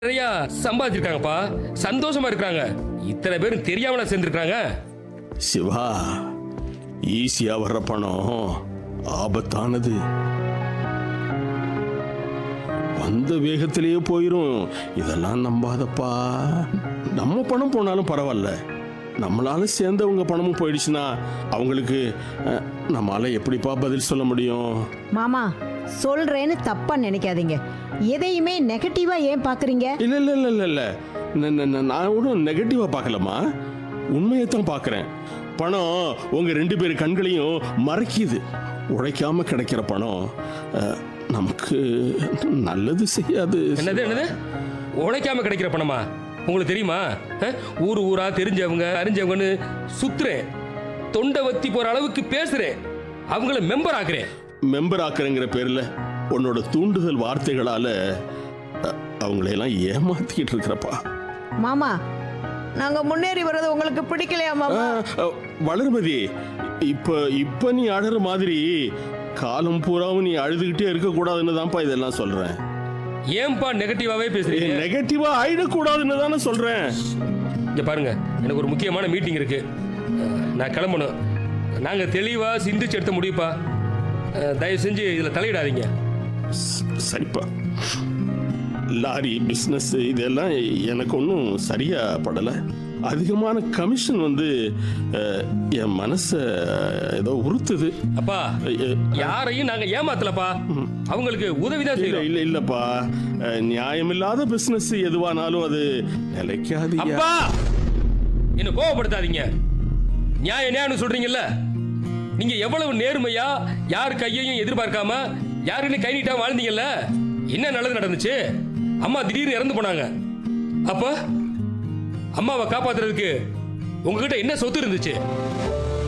நிறைய சம்பாதிச்சிருக்காங்கப்பா சந்தோஷமா இருக்காங்க இத்தனை பேரும் தெரியாமல சேர்ந்துருக்காங்க சிவா ஈஸியா வர்ற பணம் ஆபத்தானது வந்த வேகத்திலேயே போயிரும் இதெல்லாம் நம்பாதப்பா நம்ம பணம் போனாலும் பரவாயில்ல நம்மளால சேர்ந்தவங்க பணமும் போயிடுச்சுன்னா அவங்களுக்கு அஹ், நம்மால எப்படிப்பா பதில் சொல்ல முடியும் மாமா சொல்றேன்னு தப்பா நினைக்காதீங்க எதையுமே நெகட்டிவா ஏன் பாக்குறீங்க இல்ல இல்ல இல்ல இல்ல இல்ல ந- ந- ந- நான் ஒன்றும் நெகட்டிவா பார்க்கலம்மா உண்மையை தான் பார்க்குறேன் பணம் உங்க ரெண்டு பேர் கண்களையும் மறைக்குது உழைக்காம கிடைக்கிற பணம் அஹ், நமக்கு நல்லது செய்யாது என்னது என்னது உழைக்காம கிடைக்கிற பணமா உங்களுக்கு தெரியுமா அஹ்? ஊர் ஊரா தெரிஞ்சவங்க அறிஞ்சவங்கன்னு சுத்துறேன் தொண்டை வத்தி போற அளவுக்கு பேசுறேன் அவங்கள மெம்பர் ஆக்குறேன் மெம்பர் ஆக்குறங்கிற பேர்ல உன்னோட தூண்டுதல் வார்த்தைகளால அஹ், அவங்களையெல்லாம் ஏமாத்திக்கிட்டு இருக்கிறப்பா மாமா நாங்க முன்னேறி வர்றது உங்களுக்கு பிடிக்கலையா மாமா அஹ், அஹ், வளர்மதி இப்ப இப்ப நீ அழற மாதிரி காலம் பூராவும் நீ அழுதுகிட்டே இருக்கக்கூடாதுன்னு தான்ப்பா இதெல்லாம் சொல்றேன் ஏன்பா நெகட்டிவாவே பேசுறீங்க நெகட்டிவா ஆயிடக்கூடாதுன்னு தானே சொல்றேன் இங்க பாருங்க எனக்கு ஒரு முக்கியமான மீட்டிங் இருக்கு அஹ், நான் கிளம்பணும் நாங்க தெளிவா சிந்திச்சு எடுத்த முடியுப்பா அஹ், தயவு செஞ்சு இதுல தலையிடாதீங்க ஸ்- சரிப்பா லாரி பிஸ்னஸ் இதெல்லாம் எனக்கு ஒன்றும் சரியா படலை அதிகமான கமிஷன் வந்து அஹ், என் மனசை ஏதோ உறுத்துது அப்பா அஹ், யாரையும் நாங்க ஏமாத்தலப்பா அவங்களுக்கு உதவிதான் இல்ல செய்யறோம் இல்ல இல்லப்பா அஹ், நியாயமில்லாத பிசினஸ் எதுவானாலும் அது நிலைக்காது அப்பா என்ன கோவப்படுத்தாதீங்க நியாய நியாயம் சொல்றீங்கல்ல நீங்க எவ்வளவு நேர்மையா யார் கையையும் எதிர்பார்க்காம யாருன்னு கை நீட்டாம வாழ்ந்தீங்கல்ல என்ன நல்லது நடந்துச்சு அம்மா திடீர்னு இறந்து போனாங்க அப்ப அம்மாவை காப்பாத்துறதுக்கு உங்ககிட்ட என்ன சொத்து இருந்துச்சு